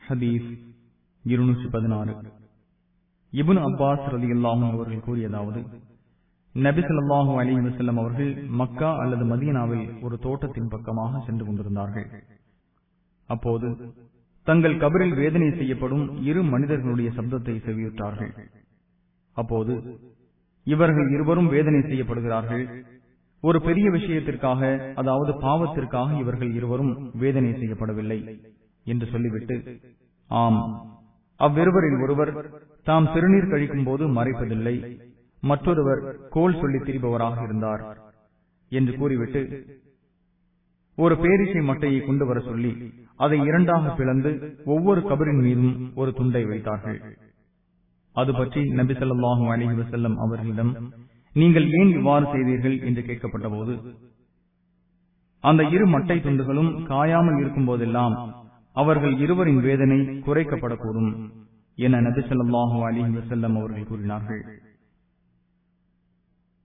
ஹதீஸ் இருநூற்றி பதினாறு இபுன் அப்பாஸ் ரதி அவர்கள் கூறியதாவது நபிசல்லாஹூ அலி வசல்லம் அவர்கள் மக்கா அல்லது மதீனாவில் ஒரு தோட்டத்தின் பக்கமாக சென்று கொண்டிருந்தார்கள் அப்போது தங்கள் கபரில் வேதனை செய்யப்படும் இரு மனிதர்களுடைய சப்தத்தை செவியுற்றார்கள் அப்போது இவர்கள் இருவரும் வேதனை செய்யப்படுகிறார்கள் ஒரு பெரிய விஷயத்திற்காக அதாவது பாவத்திற்காக இவர்கள் இருவரும் வேதனை செய்யப்படவில்லை என்று சொல்லிவிட்டு ஆம் அவ்விருவரில் ஒருவர் தாம் சிறுநீர் கழிக்கும் போது மறைப்பதில்லை மற்றொருவர் கோல் சொல்லி திரிபவராக இருந்தார் என்று கூறிவிட்டு ஒரு பேரிசை மட்டையை கொண்டு வர சொல்லி அதை இரண்டாக பிளந்து ஒவ்வொரு கபரின் மீதும் ஒரு துண்டை வைத்தார்கள் அது பற்றி நபி சொல்லாஹும் அலிஹி வசல்லம் அவர்களிடம் நீங்கள் ஏன் இவ்வாறு செய்தீர்கள் என்று கேட்கப்பட்ட போது அந்த இரு மட்டை துண்டுகளும் காயாமல் இருக்கும் போதெல்லாம் அவர்கள் இருவரின் வேதனை குறைக்கப்படக்கூடும் என நபி சொல்லாஹு அலிஹி வசல்லம் அவர்கள் கூறினார்கள்